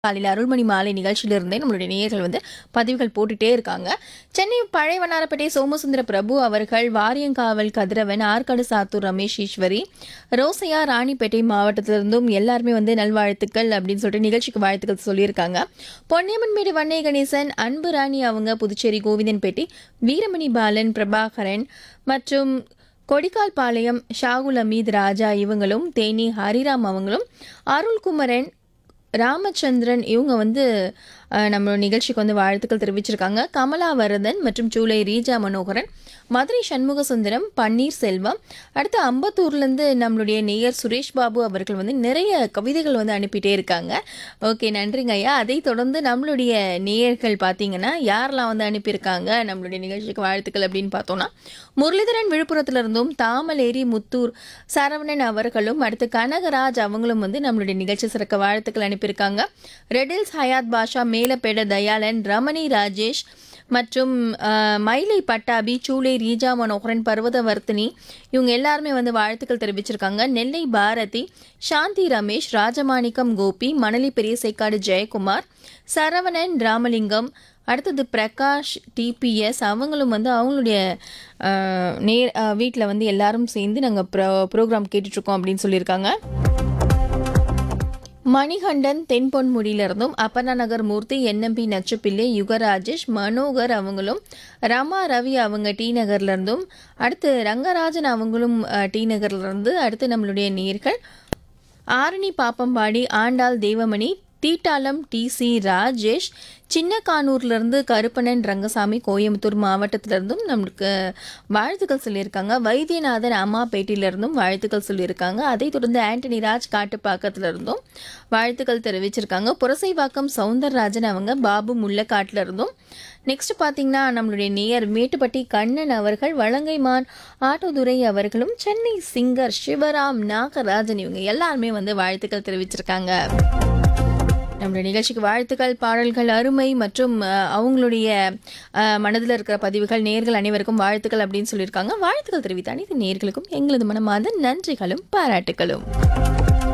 காலையில் அருள்மணி மாலை நிகழ்ச்சியிலிருந்தே நம்மளுடைய நேயர்கள் வந்து பதிவுகள் போட்டுட்டே இருக்காங்க சென்னை பழையவனாரப்பேட்டை சோமசுந்தர பிரபு அவர்கள் வாரியங்காவல் கதிரவன் ஆற்காடு சாத்தூர் ரமேஷ் ஈஸ்வரி ரோசையா ராணிப்பேட்டை மாவட்டத்திலிருந்தும் எல்லாருமே வந்து நல்வாழ்த்துக்கள் அப்படின்னு சொல்லிட்டு நிகழ்ச்சிக்கு வாழ்த்துக்கள் சொல்லியிருக்காங்க பொன்னியம்மன்மேடு வன்னே கணேசன் அன்பு ராணி அவங்க புதுச்சேரி கோவிந்தன்பேட்டை வீரமணி பாலன் பிரபாகரன் மற்றும் கொடிக்கால் பாளையம் ஷாகுல் அமீத் ராஜா இவங்களும் தேனி ஹரிராம் அவங்களும் அருள்குமரன் ராமச்சந்திரன் இவங்க வந்து அஹ், நம்ம நிகழ்ச்சிக்கு வந்து வாழ்த்துக்கள் தெரிவிச்சிருக்காங்க கமலா வரதன் மற்றும் சூலை ரீஜா மனோகரன் மதுரை சண்முக சுந்தரம் பன்னீர் செல்வம் அடுத்து அம்பத்தூர்லேருந்து நம்மளுடைய நேயர் சுரேஷ் பாபு அவர்கள் வந்து நிறைய கவிதைகள் வந்து அனுப்பிட்டே இருக்காங்க ஓகே நன்றிங்க ஐயா அதை தொடர்ந்து நம்மளுடைய நேயர்கள் பார்த்தீங்கன்னா யாரெல்லாம் வந்து அனுப்பியிருக்காங்க நம்மளுடைய நிகழ்ச்சிக்கு வாழ்த்துக்கள் அப்படின்னு பார்த்தோம்னா முரளிதரன் விழுப்புரத்திலிருந்தும் தாமலேரி முத்தூர் சரவணன் அவர்களும் அடுத்து கனகராஜ் அவங்களும் வந்து நம்மளுடைய நிகழ்ச்சி சிறக்க வாழ்த்துக்கள் அனுப்பியிருக்காங்க ரெடில்ஸ் ஹயாத் பாஷா மேலப்பேட தயாளன் ரமணி ராஜேஷ் மற்றும் அஹ், மயிலை பட்டாபி சூளை ரீஜா மனோகரன் பர்வதவர்த்தினி இவங்க எல்லாருமே வந்து வாழ்த்துக்கள் தெரிவிச்சிருக்காங்க நெல்லை பாரதி சாந்தி ரமேஷ் ராஜமாணிக்கம் கோபி மணலி பெரியசைக்காடு ஜெயக்குமார் சரவணன் ராமலிங்கம் அடுத்தது பிரகாஷ் டிபிஎஸ் அவங்களும் வந்து அவங்களுடைய அஹ், நேர் வீட்டில் வந்து எல்லாரும் சேர்ந்து நாங்கள் ப்ரோ ப்ரோக்ராம் கேட்டுட்ருக்கோம் அப்படின்னு சொல்லியிருக்காங்க மணிகண்டன் தென்பொன்முடியிலிருந்தும் அப்பர்ணா நகர் மூர்த்தி என்எம்பி நச்சுப்பிள்ளை யுகராஜேஷ் மனோகர் அவங்களும் ரமா ரவி அவங்க டி நகர்ல இருந்தும் அடுத்து ரங்கராஜன் அவங்களும் அஹ், டி நகர்ல இருந்து அடுத்து நம்மளுடைய நேர்கள் ஆரணி பாப்பம்பாடி ஆண்டாள் தேவமணி தீட்டாளம் டி சி ராஜேஷ் சின்னக்கானூர்லேருந்து கருப்பணன் ரங்கசாமி கோயம்புத்தூர் மாவட்டத்திலிருந்தும் நம்மளுக்கு வாழ்த்துக்கள் சொல்லியிருக்காங்க வைத்தியநாதன் அம்மாப்பேட்டையிலிருந்தும் வாழ்த்துக்கள் சொல்லியிருக்காங்க அதை தொடர்ந்து ஆண்டனி ராஜ் காட்டுப்பாக்கத்திலிருந்தும் வாழ்த்துக்கள் தெரிவிச்சிருக்காங்க புரசைவாக்கம் சவுந்தரராஜன் அவங்க பாபு முள்ளக்காட்டுல இருந்தும் நெக்ஸ்ட் பார்த்தீங்கன்னா நம்மளுடைய நேயர் மேட்டுப்பட்டி கண்ணன் அவர்கள் வலங்கைமான் ஆட்டோதுரை அவர்களும் சென்னை சிங்கர் சிவராம் நாகராஜன் இவங்க எல்லாருமே வந்து வாழ்த்துக்கள் தெரிவிச்சிருக்காங்க நம்மளுடைய நிகழ்ச்சிக்கு வாழ்த்துக்கள் பாடல்கள் அருமை மற்றும் அஹ், அவங்களுடைய அஹ், மனதில் இருக்கிற பதிவுகள் நேர்கள் அனைவருக்கும் வாழ்த்துக்கள் அப்படின்னு சொல்லியிருக்காங்க வாழ்த்துக்கள் தெரிவித்த அனைத்து நேர்களுக்கும் எங்களது மனமார்ந்த நன்றிகளும் பாராட்டுகளும்